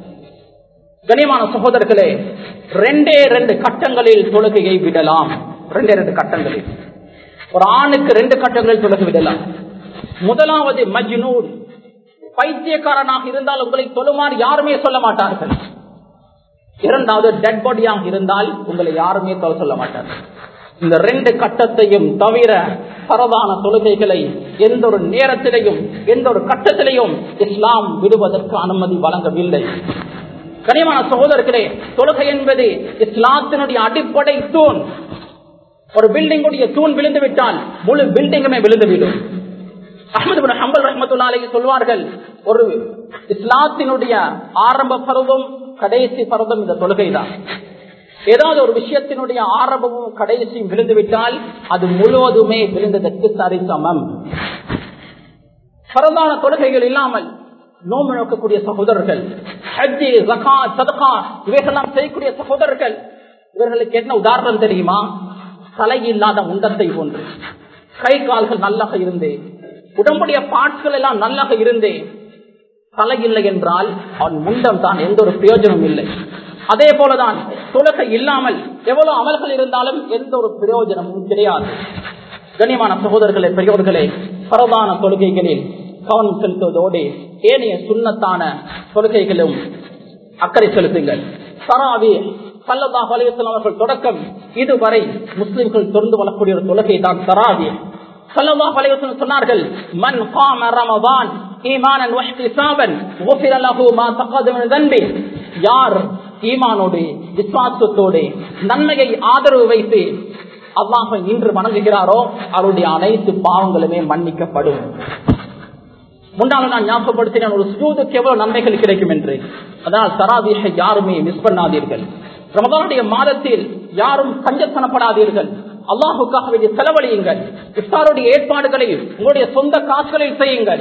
கனிமான சகோதரர்களே ரெண்டே ரெண்டு கட்டங்களில் தொழுகையை விடலாம் ரெண்டே ரெண்டு கட்டங்களில் ஒரு ஆணுக்கு ரெண்டு கட்டங்களில் தொழுகை விடலாம் முதலாவது மஜ்னூன் பைத்தியக்காரனாக இருந்தால் உங்களை தொழுமாறு யாருமே சொல்ல மாட்டார்கள் இரண்டாவது டெட் பாடியாக இருந்தால் உங்களை யாருமே தொலை சொல்ல மாட்டார்கள் இந்த ரெண்டு கட்டத்தையும் தவிர பரவான தொழுகைகளை எந்த ஒரு நேரத்திலையும் எந்த ஒரு கட்டத்திலையும் இஸ்லாம் விடுவதற்கு அனுமதி வழங்கவில்லை கனிமான சகோதரர்களே தொழுகை என்பது இஸ்லாத்தினுடைய அடிப்படை தூண் ஒரு பில்டிங்குடைய தூண் விழுந்து விட்டால் முழு பில்டிங்குமே விழுந்துவிடும் அஹமது ஹம்பல் ரஹமத்துல்லாலே சொல்வார்கள் ஒரு இஸ்லாத்தினுடைய ஆரம்ப பருவம் கடைசி பருவம் இந்த தொழுகை தான் ஏதாவது ஒரு விஷயத்தினுடைய ஆரம்பமும் கடைசியும் விழுந்துவிட்டால் அது முழுவதுமே விழுந்ததற்கு சரிசமம் பரந்தான தொழுகைகள் இல்லாமல் நோம்பு நோக்கக்கூடிய சகோதரர்கள் ஹஜ்ஜி ஜகா சதகா இவைகள்லாம் செய்யக்கூடிய சகோதரர்கள் இவர்களுக்கு என்ன உதாரணம் தெரியுமா தலை இல்லாத முண்டத்தை போன்று கை கால்கள் நல்லாக இருந்தே உடம்புடைய பாட்கள் எல்லாம் நல்லாக இருந்தே தலை இல்லை என்றால் அவன் முண்டம் தான் எந்த ஒரு பிரயோஜனமும் இல்லை அதே போலதான் தொழுகை இல்லாமல் எவ்வளவு அமல்கள் இருந்தாலும் எந்த ஒரு பிரயோஜனமும் கிடையாது கண்ணியமான சகோதரர்களே பெரியோர்களே பரவான தொழுகைகளில் கவனம் செலுத்துவதோடு ஏனைய சுண்ணத்தான தொழுகைகளும் அக்கறை செலுத்துங்கள் சராவி சல்லல்லா அலையம் அவர்கள் தொடக்கம் இதுவரை முஸ்லிம்கள் தொடர்ந்து வரக்கூடிய ஒரு தொழுகை தான் சராவி சல்லல்லா அலையம் சொன்னார்கள் மன் காம ரமதான் ஈமானன் வஹ்திசாபன் குஃபிர லஹு மா தகதம மின் தன்பி யார் ஈமானோடு விசுவாசத்தோடு நன்மையை ஆதரவு வைத்து அல்லாஹை இன்று வணங்குகிறாரோ அவருடைய அனைத்து பாவங்களுமே மன்னிக்கப்படும் முன்னால நான் ஞாபகப்படுத்தினேன் ஒரு சுஜூதுக்கு எவ்வளவு நன்மைகள் கிடைக்கும் என்று அதனால் தராதீஷை யாருமே மிஸ் பண்ணாதீர்கள் ரமதானுடைய மாதத்தில் யாரும் கஞ்சத்தனப்படாதீர்கள் அல்லாஹுக்காக வேண்டிய செலவழியுங்கள் இஃப்தாருடைய ஏற்பாடுகளை உங்களுடைய சொந்த காசுகளில் செய்யுங்கள்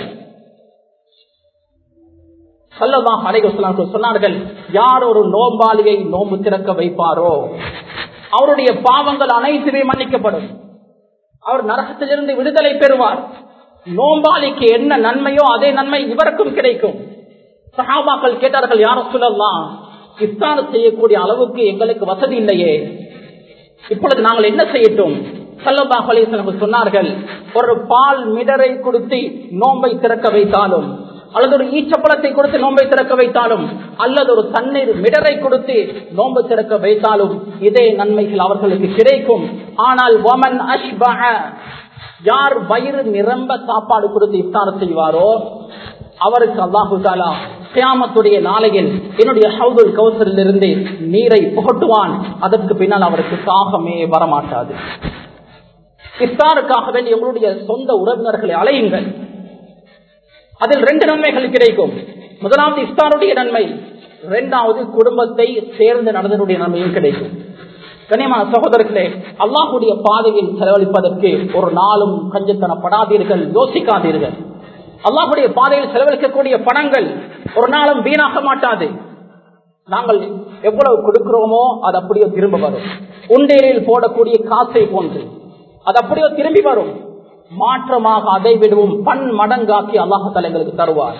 சல்லல்லாஹ் அலைவசலாம்கள் சொன்னார்கள் யார் ஒரு நோம்பாளியை நோம்பு திறக்க வைப்பாரோ அவருடைய பாவங்கள் அனைத்துமே மன்னிக்கப்படும் அவர் நரகத்திலிருந்து விடுதலை பெறுவார் நோம்பாளிக்கு என்ன நன்மையோ அதே நன்மை இவருக்கும் கிடைக்கும் சஹாபாக்கள் கேட்டார்கள் யார சொல்லலாம் இஃப்தார் செய்யக்கூடிய அளவுக்கு எங்களுக்கு வசதி இல்லையே இப்பொழுது நாங்கள் என்ன செய்யட்டும் சல்லல்லாஹ் அலிஸ்லாம் சொன்னார்கள் ஒரு பால் மிடரை கொடுத்து நோம்பை திறக்க வைத்தாலும் அல்லது ஒரு ஈச்சப்பழத்தை கொடுத்து நோம்பை திறக்க வைத்தாலும் அல்லது ஒரு தண்ணீர் மிடரை கொடுத்து நோம்பு திறக்க வைத்தாலும் இதே நன்மைகள் அவர்களுக்கு கிடைக்கும் ஆனால் ஒமன் அஷ்பஹ யார் வயிறு நிரம்ப சாப்பாடு கொடுத்து இஃப்தார் செய்வாரோ அவருக்கு அல்லாஹு தாலா கியாமத்துடைய நாளையில் என்னுடைய ஹவுதுல் கௌசரில் இருந்து நீரை புகட்டுவான் அதற்கு பின்னால் அவருக்கு தாகமே வரமாட்டாது இஃப்தாருக்காக வேண்டி உங்களுடைய சொந்த உறவினர்களை அலையுங்கள் அதில் ரெண்டு நன்மைகள் கிடைக்கும் முதலாவது இஃப்தாருடைய நன்மை இரண்டாவது குடும்பத்தை சேர்ந்து நடந்தனுடைய நன்மையும் கிடைக்கும் கனியமான சகோதரர்களே அல்லாஹுடைய பாதையில் செலவழிப்பதற்கு ஒரு நாளும் கஞ்சத்தனப்படாதீர்கள் யோசிக்காதீர்கள் அல்லாஹுடைய பாதையில் செலவழிக்கக்கூடிய பணங்கள் ஒரு நாளும் வீணாக மாட்டாது நாங்கள் எவ்வளவு கொடுக்கிறோமோ அது அப்படியே திரும்ப வரும் உண்டேரில் போடக்கூடிய காசை போன்று அது அப்படியே திரும்பி வரும் மாற்றமாக அதை விடவும் பன் மடங்காக்கி அல்லாஹால எங்களுக்கு தருவார்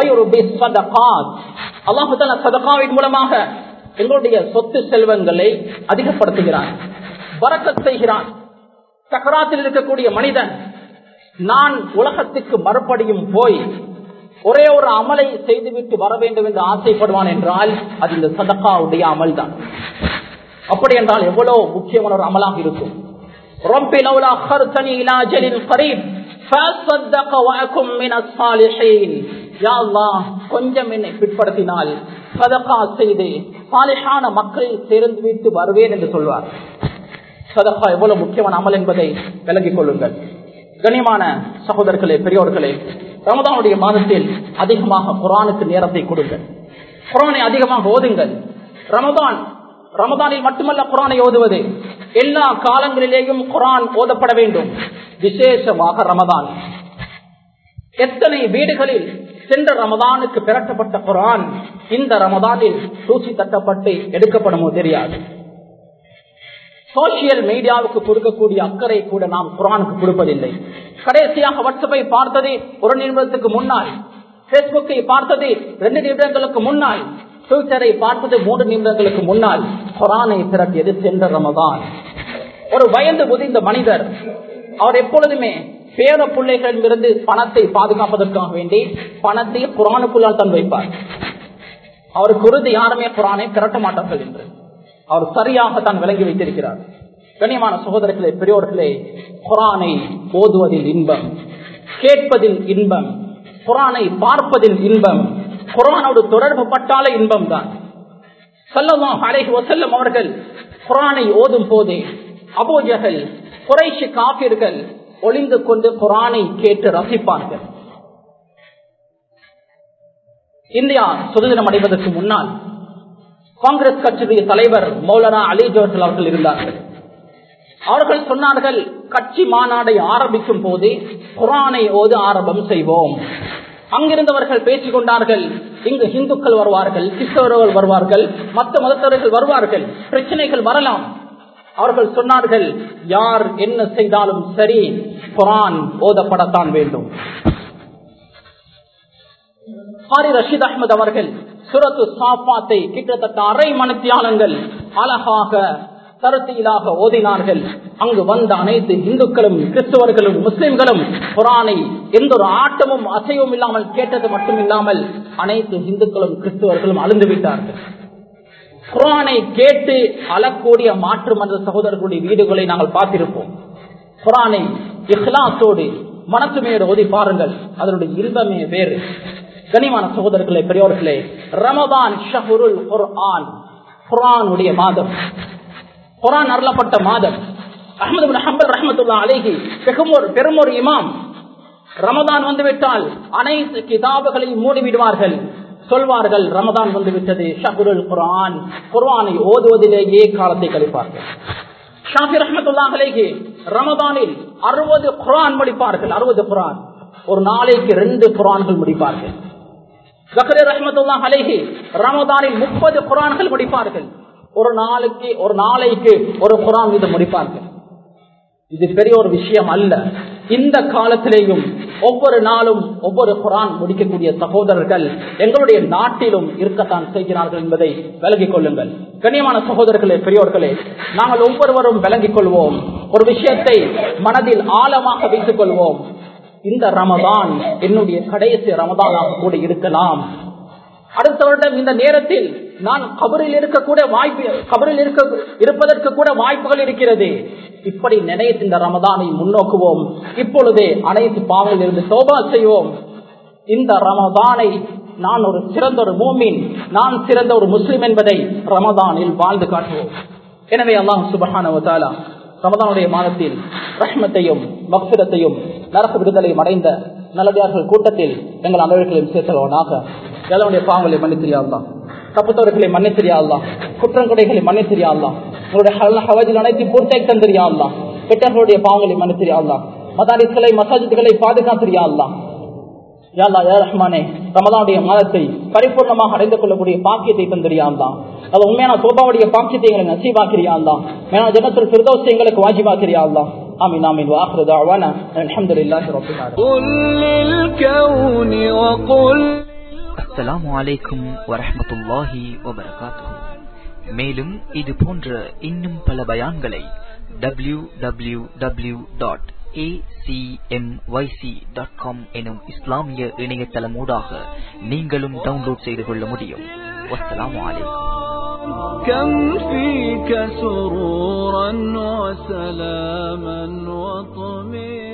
அல்லாஹால சதகாவின் மூலமாக எங்களுடைய சொத்து செல்வங்களை அதிகப்படுத்துகிறான் வரக்கத் செய்கிறான் சக்கராத்தில் இருக்கக்கூடிய மனிதன் நான் உலகத்துக்கு மறுபடியும் போய் ஒரே ஒரு அமலை செய்துவிட்டு வர வேண்டும் என்று ஆசைப்படுவான் என்றால் அது இந்த சதகாவுடைய அமல் தான் அப்படி என்றால் எவ்வளவு முக்கியமான ஒரு அமலாக இருக்கும் رب لولا أخرتني إلى أجل قريب فأصدق وأكن من الصالحين يا الله கொஞ்சம் என்னை பிற்படுத்தினால் சதகா செய்து சாலிஹான மக்களில் சேர்ந்து விட்டு வருவேன் என்று சொல்வார் சதகா எவ்வளவு முக்கியமான அமல் என்பதை விளங்கிக் கொள்ளுங்கள் கனிமான சகோதரர்களே பெரியோர்களே ரமதானுடைய மாதத்தில் அதிகமாக குரானுக்கு நேரத்தை கொடுங்கள் குரானை அதிகமாக ஓதுங்கள் ரமதான் ரமதானில் மட்டுமல்ல குரானை ஓதுவது எல்லா காலங்களிலேயும் குரான் ஓதப்பட வேண்டும் விசேஷமாக ரமதான் எத்தனை வீடுகளில் சென்ற ரமதானுக்கு பெறட்டப்பட்ட குரான் இந்த ரமதானில் தூசி தட்டப்பட்டு எடுக்கப்படுமோ தெரியாது சோசியல் மீடியாவுக்கு கொடுக்கக்கூடிய அக்கறை கூட நாம் குரானுக்கு கொடுப்பதில்லை கடைசியாக வாட்ஸ்அப்பை பார்த்தது ஒரு நிமிடத்துக்கு முன்னால் பேஸ்புக்கை பார்த்தது ரெண்டு நிமிடங்களுக்கு முன்னால் ட்விட்டரை பார்த்தது மூன்று நிமிடங்களுக்கு முன்னால் குரானை திரட்டியது சென்ற ரமதான் ஒரு வயது முதிர்ந்த மனிதர் அவர் எப்பொழுதுமே பேர பிள்ளைகளிடமிருந்து பணத்தை பாதுகாப்பதற்காக வேண்டி பணத்தை குரானுக்குள்ளால் தன் வைப்பார் அவருக்கு உறுதி யாருமே குரானை திரட்ட மாட்டார்கள் என்று அவர் சரியாக தான் விளங்கி வைத்திருக்கிறார் கண்ணியமான சகோதரர்களே பெரியோர்களே குரானை ஓதுவதில் இன்பம் கேட்பதில் இன்பம் குரானை பார்ப்பதில் இன்பம் குரானோடு தொடர்பு பட்டாலே இன்பம் தான் சொல்லலாம் அலைஹி வசல்லம் அவர்கள் குரானை ஓதும் போதே அபோஜகல் குறைஷி காபிர்கள் ஒளிந்து கொண்டு குரானை கேட்டு ரசிப்பார்கள் இந்தியா சுதந்திரம் அடைவதற்கு முன்னால் காங்கிரஸ் கட்சியுடைய தலைவர் மௌலானா அலி ஜோர்சல் அவர்கள் இருந்தார்கள் அவர்கள் சொன்னார்கள் கட்சி மாநாடை ஆரம்பிக்கும் போதே குரானை ஓது ஆரம்பம் செய்வோம் அங்கிருந்தவர்கள் பேசிக் கொண்டார்கள் இங்கு இந்துக்கள் வருவார்கள் கிறிஸ்தவர்கள் வருவார்கள் மற்ற மதத்தவர்கள் வருவார்கள் பிரச்சனைகள் வரலாம் அவர்கள் சொன்னார்கள் யார் என்ன செய்தாலும் சரி குரான் ஓதப்படத்தான் வேண்டும் ஹாரி ரஷீத் அஹமது அவர்கள் சுரத்து சாப்பாத்தை கிட்டத்தட்ட அரை மணித்தியாலங்கள் அழகாக தருத்தியிலாக ஓதினார்கள் அங்கு வந்த அனைத்து இந்துக்களும் கிறிஸ்தவர்களும் முஸ்லிம்களும் குரானை எந்த ஒரு ஆட்டமும் அசைவும் இல்லாமல் கேட்டது மட்டும் இல்லாமல் அனைத்து இந்துக்களும் கிறிஸ்தவர்களும் அழுந்து விட்டார்கள் குரானை கேட்டு அழக்கூடிய மாற்று மன்ற சகோதரர்களுடைய வீடுகளை நாங்கள் பார்த்திருப்போம் குரானை இஹ்லாசோடு மனசுமையோடு ஓதி பாருங்கள் அதனுடைய இன்பமே வேறு கனிமான சகோதரர்களே பெரியோர்களே ரமதான் ஷஹுருல் குர்ஆன் குரானுடைய மாதம் குரான் அருளப்பட்ட மாதம் அஹமது ஹம்பல் ரஹமத்துல்லா அலேஹி பெருமொரு பெருமொரு இமாம் ரமதான் வந்துவிட்டால் அனைத்து கிதாபுகளையும் மூடிவிடுவார்கள் சொல்வார்கள் ரமதான் வந்து விட்டது ஷஹுருல் குரான் குர்ஆனை ஓதுவதிலேயே காலத்தை கழிப்பார்கள் ஷாஃபி ரஹமத்துல்லா அலேஹி ரமதானில் அறுபது குரான் முடிப்பார்கள் அறுபது குரான் ஒரு நாளைக்கு ரெண்டு குரான்கள் முடிப்பார்கள் ஜக்கரே ரஹமத்துல்லா அலேஹி ரமதானில் முப்பது குரான்கள் முடிப்பார்கள் ஒரு நாளைக்கு ஒரு நாளைக்கு ஒரு குரான் மீது முடிப்பார்கள் இது பெரிய ஒரு விஷயம் அல்ல இந்த காலத்திலேயும் ஒவ்வொரு நாளும் ஒவ்வொரு குரான் முடிக்கக்கூடிய சகோதரர்கள் எங்களுடைய நாட்டிலும் இருக்கத்தான் செய்கிறார்கள் என்பதை விலகிக் கொள்ளுங்கள் கண்ணியமான சகோதரர்களே பெரியோர்களே நாங்கள் ஒவ்வொருவரும் விளங்கிக் கொள்வோம் ஒரு விஷயத்தை மனதில் ஆழமாக வைத்துக் கொள்வோம் இந்த ரமதான் என்னுடைய கடைசி ரமதானாக கூட இருக்கலாம் அடுத்த வருடம் இந்த நேரத்தில் நான் கபரில் இருக்கக்கூட வாய்ப்பு கபரில் இருக்க இருப்பதற்கு கூட வாய்ப்புகள் இருக்கிறது இப்படி நினைத்து இந்த ரமதானை முன்னோக்குவோம் இப்பொழுதே அனைத்து பாவங்களில் இருந்து சோபா செய்வோம் இந்த ரமதானை நான் ஒரு சிறந்த ஒரு மூமின் நான் சிறந்த ஒரு முஸ்லிம் என்பதை ரமதானில் வாழ்ந்து காட்டுவோம் எனவே அல்லாஹ் சுபஹான ரமதானுடைய மாதத்தில் ரஹ்மத்தையும் மக்சிரத்தையும் நரச விடுதலையும் அடைந்த நல்லதார்கள் கூட்டத்தில் எங்கள் அனைவர்களையும் சேர்த்தவனாக எதனுடைய பாவங்களை மன்னித்திரியாதான் தப்புத்தவர்களை மன்னித்திரியாதான் குற்றங்குடைகளை மன்னித்திரியாதான் உங்களுடைய ஹவஜில் அனைத்து பூர்த்தி தந்திரியாதான் பெற்றோர்களுடைய பாவங்களை மன்னித்திரியாதான் மதாரிஸ்களை மசாஜித்துகளை பாதுகாத்திரியாதான் யாழ்லா யா ரஹ்மானே ரமதானுடைய மாதத்தை பரிபூர்ணமாக அடைந்து கொள்ளக்கூடிய பாக்கியத்தை தந்திரியாந்தான் அது உண்மையான சோபாவுடைய பாக்கியத்தை எங்களை நசீவாக்கிறியாந்தான் மேனா ஜனத்தில் சிறுதோசை எங்களுக்கு வாஜிவாக்கிறியாந்தான் آمين آمين وآخر دعوانا الحمد لله رب العالمين قل للكون وقل அஸ்ஸலாமு அலைக்கும் வரஹ்மத்துல்லாஹி வபரகாத்துஹு மேலும் இது போன்ற இன்னும் பல பயான்களை டபிள்யூ டபிள்யூ டபிள்யூ டாட் எனும் இஸ்லாமிய இணையதளமூடாக நீங்களும் டவுன்லோட் செய்து கொள்ள முடியும் வஸ்ஸலாமு அலைக்கும் كم فيك سرورا وسلاما وطمئنا